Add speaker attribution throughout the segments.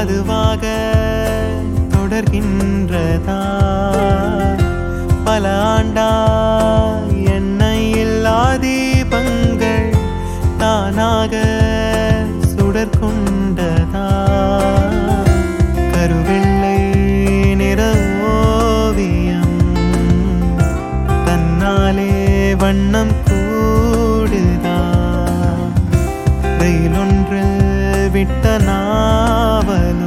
Speaker 1: அதுவாக தொடர்கின்றதா பல ஆண்டா எண்ணெய் இல்லா தீபங்கள் தானாக சுடர் கொண்டதா கருவெள்ளை நிற ஓவியம் தன்னாலே வண்ணம் கூடுதா வெயிலொன்றில் விட்ட நாவலோ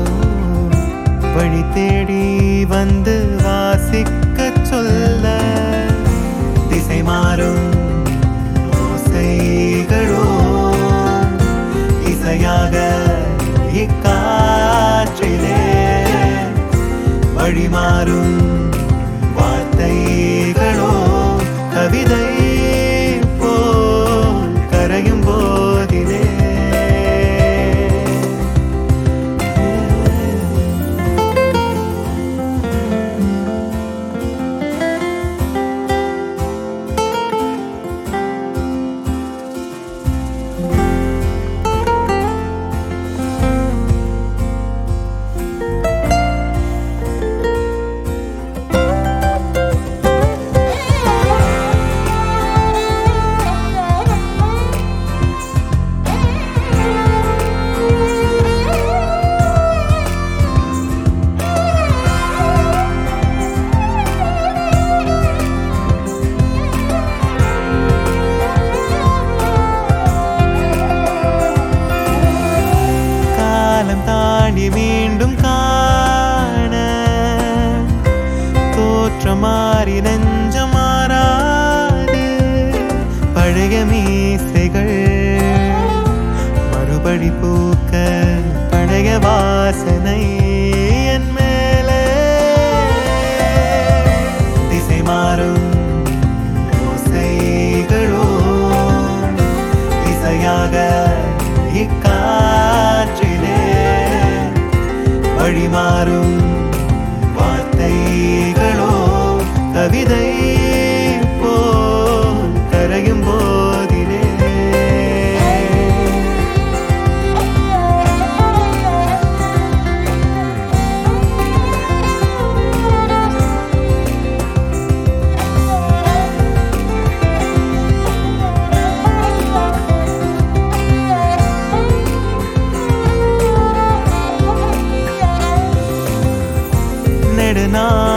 Speaker 1: வழி தேடி வந்து வாசிக்கச் சொல்ல திசை மாறும் ஓசைகளோ இசையாக இக்காற்றிலே வழி மாறும் வார்த்தைகளோ கவிதை போல் கரையும் போதிலே காலம் தாண்டி மீண்டும் காண தோற்றம் மாறி நெஞ்சம் மாறாது பழைய மீசைகள் மறுபடி பூக்க பழைய வாசனை என் மேலே திசை மாறும் ஓசைகளோ இசையாக இக்காற்றிலே வழிமாறும் வார்த்தைகளோ கவிதை போல் கரையும் போதிலே நெடுநாள்